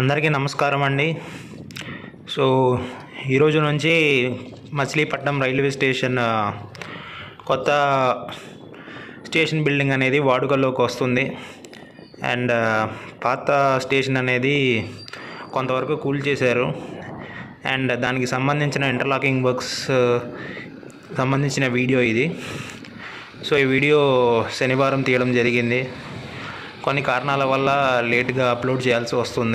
అందరికీ నమస్కారం అండి సో ఈరోజు నుంచి మచిలీపట్నం రైల్వే స్టేషన్ ఆ, కొత్త స్టేషన్ బిల్డింగ్ అనేది వాడుకలోకి వస్తుంది అండ్ ఆ, పాత స్టేషన్ అనేది కొంతవరకు కూల్ చేశారు అండ్ దానికి సంబంధించిన ఇంటర్లాకింగ్ వర్క్స్ ఆ, సంబంధించిన వీడియో ఇది సో ఈ వీడియో శనివారం తీయడం జరిగింది కొన్ని కారణాల వల్ల లేట్గా అప్లోడ్ చేయాల్సి వస్తుంది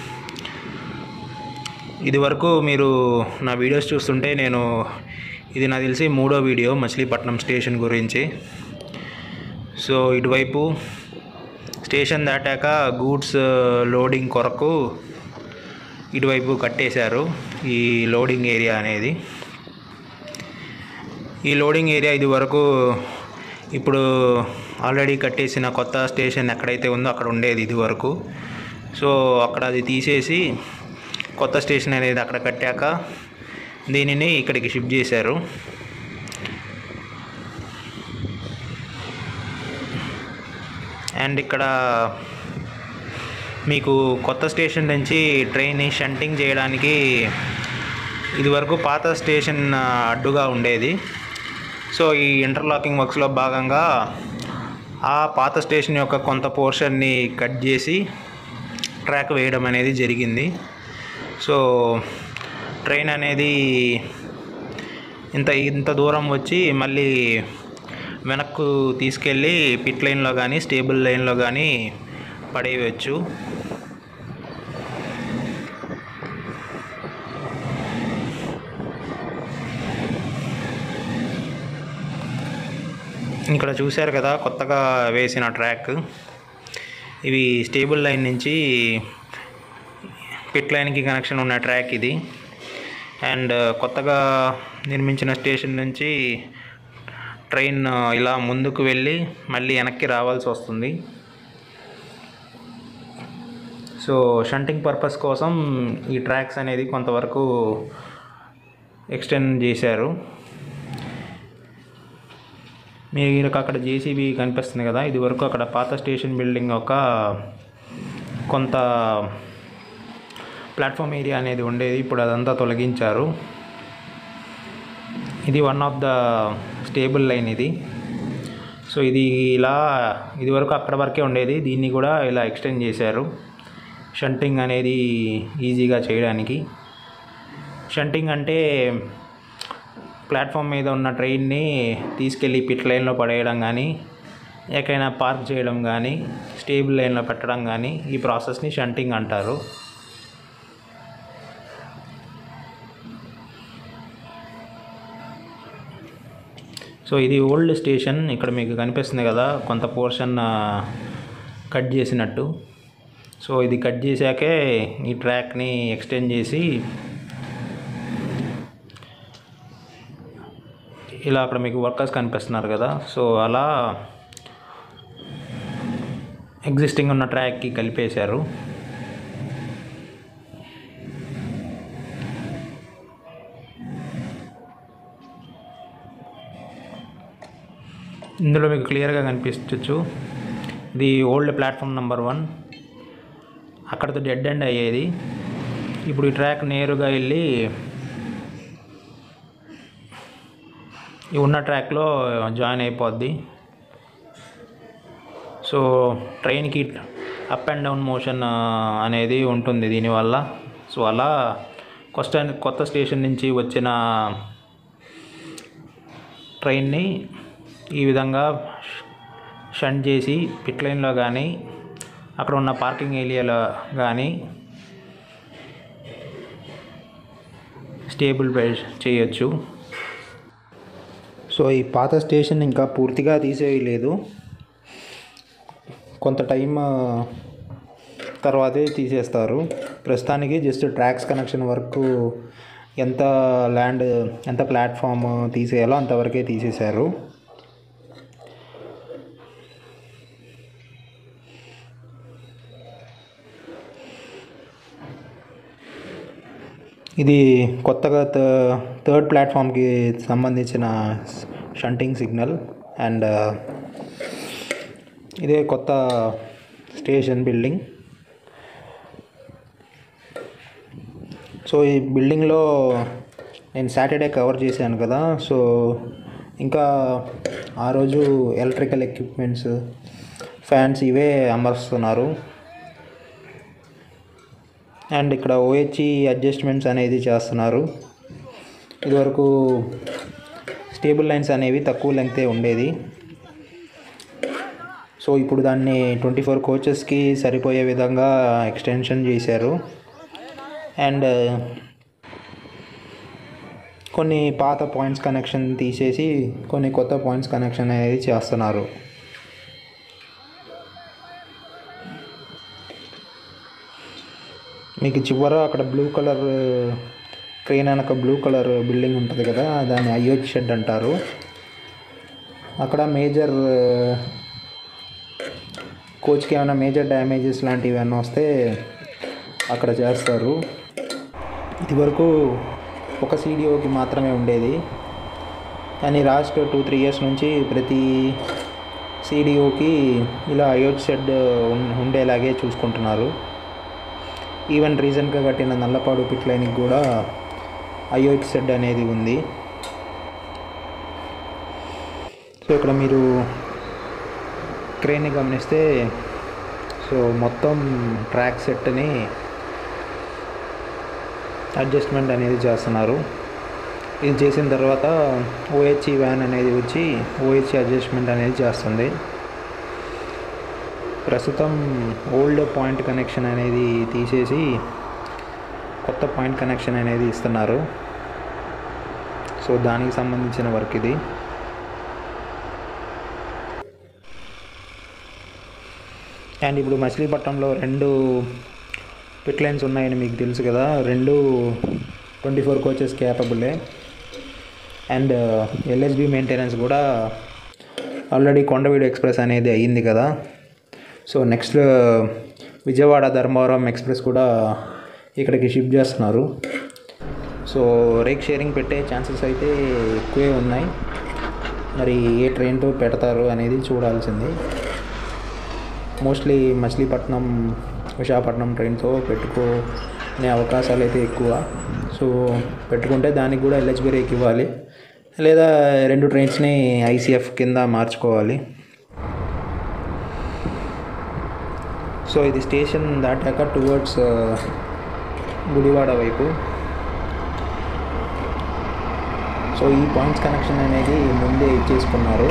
ఇది వరకు మీరు నా వీడియోస్ చూస్తుంటే నేను ఇది నాకు తెలిసి మూడో వీడియో మచిలీపట్నం స్టేషన్ గురించి సో ఇటువైపు స్టేషన్ దాటాక గూడ్స్ లోడింగ్ కొరకు ఇటువైపు కట్టేశారు ఈ లోడింగ్ ఏరియా అనేది ఈ లోడింగ్ ఏరియా ఇది వరకు ఇప్పుడు ఆల్రెడీ కట్టేసిన కొత్త స్టేషన్ ఎక్కడైతే ఉందో అక్కడ ఉండేది ఇది వరకు సో అక్కడ అది తీసేసి కొత్త స్టేషన్ అనేది అక్కడ కట్టాక దీనిని ఇక్కడికి షిఫ్ట్ చేశారు అండ్ ఇక్కడ మీకు కొత్త స్టేషన్ నుంచి ట్రైన్ షంటింగ్ చేయడానికి ఇదివరకు పాత స్టేషన్ ఆ, అడ్డుగా ఉండేది సో ఈ ఇంటర్లాకింగ్ వర్క్స్లో భాగంగా ఆ పాత స్టేషన్ యొక్క కొంత పోర్షన్ని కట్ చేసి ట్రాక్ వేయడం అనేది జరిగింది సో ట్రైన్ అనేది ఇంత ఇంత దూరం వచ్చి మళ్ళీ వెనక్కు తీసుకెళ్ళి పిట్ లైన్లో కానీ స్టేబుల్ లైన్లో కానీ పడేయవచ్చు ఇక్కడ చూశారు కదా కొత్తగా వేసిన ట్రాక్ ఇవి స్టేబుల్ లైన్ నుంచి పిట్ లైన్కి కనెక్షన్ ఉన్న ట్రాక్ ఇది అండ్ కొత్తగా నిర్మించిన స్టేషన్ నుంచి ట్రైన్ ఇలా ముందుకు వెళ్ళి మళ్ళీ వెనక్కి రావాల్సి వస్తుంది సో షంటింగ్ పర్పస్ కోసం ఈ ట్రాక్స్ అనేది కొంతవరకు ఎక్స్టెండ్ చేశారు మీకు అక్కడ జేసీబీ కనిపిస్తుంది కదా ఇది వరకు అక్కడ పాత స్టేషన్ బిల్డింగ్ ఒక కొంత ప్లాట్ఫామ్ ఏరియా అనేది ఉండేది ఇప్పుడు అదంతా తొలగించారు ఇది one of the stable line ఇది సో ఇది ఇలా ఇది వరకు అక్కడ వరకే ఉండేది దీన్ని కూడా ఇలా ఎక్స్టెండ్ చేశారు షంటింగ్ అనేది ఈజీగా చేయడానికి షంటింగ్ అంటే ప్లాట్ఫామ్ మీద ఉన్న ట్రైన్ని తీసుకెళ్ళి పిట్ లైన్లో పడేయడం కానీ ఎక్కడైనా పార్క్ చేయడం కానీ స్టేబుల్ లైన్లో పెట్టడం కానీ ఈ ప్రాసెస్ని షంటింగ్ అంటారు సో ఇది ఓల్డ్ స్టేషన్ ఇక్కడ మీకు కనిపిస్తుంది కదా కొంత పోర్షన్ కట్ చేసినట్టు సో ఇది కట్ చేశాకే ఈ ట్రాక్ని ఎక్స్టెండ్ చేసి ఇలా అక్కడ మీకు వర్కర్స్ కనిపిస్తున్నారు కదా సో అలా ఎగ్జిస్టింగ్ ఉన్న ట్రాక్కి కలిపేశారు ఇందులో మీకు క్లియర్గా కనిపించవచ్చు ఇది ఓల్డ్ ప్లాట్ఫామ్ నెంబర్ వన్ అక్కడితో డెడ్ ఎండ్ అయ్యేది ఇప్పుడు ఈ ట్రాక్ నేరుగా వెళ్ళి ఈ ఉన్న ట్రాక్లో జాయిన్ అయిపోద్ది సో ట్రైన్కి అప్ అండ్ డౌన్ మోషన్ అనేది ఉంటుంది దీనివల్ల సో అలా కొత్త కొత్త స్టేషన్ నుంచి వచ్చిన ట్రైన్ని ఈ విధంగా షంట్ చేసి పిట్ లైన్లో కానీ అక్కడ ఉన్న పార్కింగ్ ఏరియాలో కానీ స్టేబుల్ చేయొచ్చు సో ఈ పాత స్టేషన్ ఇంకా పూర్తిగా తీసేయలేదు కొంత టైం ఆ, తర్వాతే తీసేస్తారు ప్రస్తుతానికి జస్ట్ ట్రాక్స్ కనెక్షన్ వరకు ఎంత ల్యాండ్ ఎంత ప్లాట్ఫామ్ తీసేయాలో అంతవరకే తీసేశారు ఇది కొత్తగా థ- థర్డ్ ప్లాట్ఫామ్కి సంబంధించిన షంటింగ్ సిగ్నల్ అండ్ ఇదే కొత్త స్టేషన్ బిల్డింగ్ సో ఈ బిల్డింగ్లో నేను సాటర్డే కవర్ చేశాను కదా సో ఇంకా ఆ రోజు ఎలక్ట్రికల్ ఎక్విప్మెంట్స్ ఫ్యాన్స్ ఇవే అమరుస్తున్నారు అండ్ ఇక్కడ ఓహెచ్ఈ అడ్జస్ట్మెంట్స్ అనేది చేస్తున్నారు ఇదివరకు స్టేబుల్ లైన్స్ అనేవి తక్కువ లెంగ్తే ఉండేది సో ఇప్పుడు దాన్ని ట్వంటీ ఫోర్ కోచెస్కి సరిపోయే విధంగా ఎక్స్టెన్షన్ చేశారు అండ్ కొన్ని పాత పాయింట్స్ కనెక్షన్ తీసేసి కొన్ని కొత్త పాయింట్స్ కనెక్షన్ అనేది చేస్తున్నారు మీకు చివర అక్కడ బ్లూ కలర్ క్రెయిన్ వెనక బ్లూ కలర్ బిల్డింగ్ ఉంటుంది కదా దాన్ని ఐఓచ్ షెడ్ అంటారు అక్కడ మేజర్ కోచ్కి ఏమైనా మేజర్ డ్యామేజెస్ లాంటివి ఏమైనా వస్తే అక్కడ చేస్తారు ఇదివరకు ఒక సీడిఓకి మాత్రమే ఉండేది కానీ లాస్ట్ టూ త్రీ ఇయర్స్ నుంచి ప్రతి సీడిఓకి ఇలా ఐఓట్ షెడ్ ఉండేలాగే చూసుకుంటున్నారు ఈవెన్ రీసెంట్గా కట్టిన నల్లపాడు పిట్ లైన్కి కూడా ఐఓట్ షెడ్ అనేది ఉంది సో ఇక్కడ మీరు క్రేన్ని గమనిస్తే సో మొత్తం ట్రాక్ సెట్ని అడ్జస్ట్మెంట్ అనేది చేస్తున్నారు ఇది చేసిన తర్వాత ఓహెచ్ఈ వ్యాన్ అనేది వచ్చి ఓహెచ్ఈ అడ్జస్ట్మెంట్ అనేది చేస్తుంది ప్రస్తుతం ఓల్డ్ పాయింట్ కనెక్షన్ అనేది తీసేసి కొత్త పాయింట్ కనెక్షన్ అనేది ఇస్తున్నారు సో దానికి సంబంధించిన వర్క్ ఇది అండ్ ఇప్పుడు మచిలీపట్నంలో రెండు పిట్ లైన్స్ ఉన్నాయని మీకు తెలుసు కదా రెండు ట్వంటీ ఫోర్ కోచెస్ క్యాపబులే అండ్ ఎల్హెచ్బి మెయింటెనెన్స్ కూడా ఆల్రెడీ కొండవీడు ఎక్స్ప్రెస్ అనేది అయ్యింది కదా so next Vijayawada Dharmavaram express కూడా ఇక్కడికి షిఫ్ట్ చేస్తున్నారు సో రేక్ షేరింగ్ పెట్టే ఛాన్సెస్ అయితే ఎక్కువే ఉన్నాయి మరి ఏ ట్రైన్తో పెడతారు అనేది చూడాల్సింది మోస్ట్లీ మచిలీపట్నం విశాఖపట్నం ట్రైన్తో పెట్టుకునే అవకాశాలు అయితే ఎక్కువ సో పెట్టుకుంటే దానికి కూడా ఎల్హెచ్బి రేక్ ఇవ్వాలి లేదా రెండు ట్రైన్స్ని ఐసీఎఫ్ కింద మార్చుకోవాలి సో ఇది స్టేషన్ దాటాక టువర్డ్స్ గుడివాడ వైపు సో ఈ పాయింట్స్ కనెక్షన్ అనేది ముందే ఇచ్చేసుకున్నారు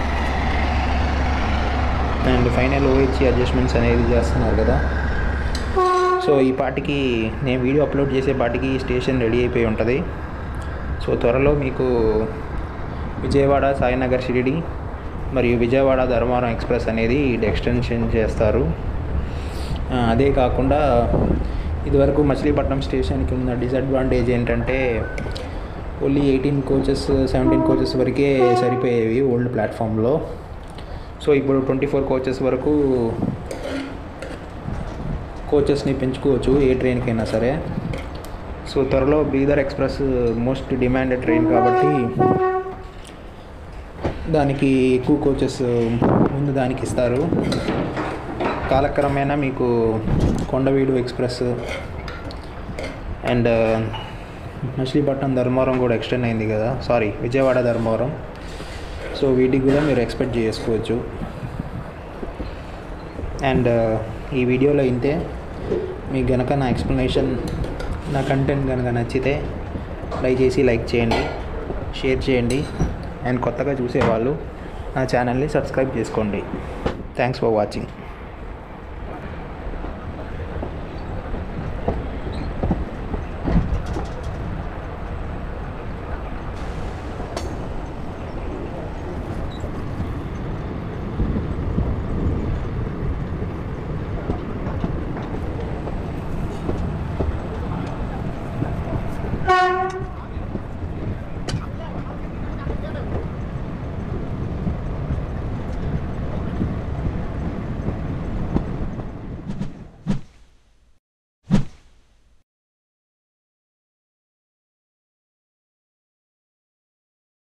అండ్ ఫైనల్ ఓహెచ్ఈ అడ్జస్ట్మెంట్స్ అనేది చేస్తున్నారు కదా సో ఈ పాటికి నేను వీడియో అప్లోడ్ చేసే పాటికి స్టేషన్ రెడీ అయిపోయి ఉంటుంది సో త్వరలో మీకు విజయవాడ సాయినగర్ షిరిడి మరియు విజయవాడ ధర్మవరం ఎక్స్ప్రెస్ అనేది ఎక్స్టెన్షన్ చేస్తారు అదే కాకుండా ఇదివరకు మచిలీపట్నం స్టేషన్కి ఉన్న డిసడ్వాంటేజ్ ఏంటంటే only eighteen coaches seventeen coaches వరకే సరిపోయేవి ఓల్డ్ ప్లాట్ఫామ్లో సో ఇప్పుడు ట్వంటీ ఫోర్ కోచెస్ వరకు కోచెస్ని పెంచుకోవచ్చు ఏ ట్రైన్కైనా సరే సో త్వరలో Bidar express most demanded train కాబట్టి దానికి ఎక్కువ కోచెస్ ముందు దానికి ఇస్తారు కాలక్రమేణా మీకు కొండవీడు ఎక్స్ప్రెస్ అండ్ మచిలీపట్నం ధర్మవరం కూడా ఎక్స్టెండ్ అయింది కదా సారీ విజయవాడ ధర్మవరం సో వీటికి కూడా మీరు ఎక్స్పెక్ట్ చేసుకోవచ్చు అండ్ ఈ వీడియోలో ఇంతే మీకు గనక నా ఎక్స్ప్లెనేషన్ నా కంటెంట్ కనుక నచ్చితే దయచేసి లైక్ చేయండి షేర్ చేయండి అండ్ కొత్తగా చూసేవాళ్ళు నా ఛానల్ని సబ్స్క్రైబ్ చేసుకోండి థ్యాంక్స్ ఫర్ వాచింగ్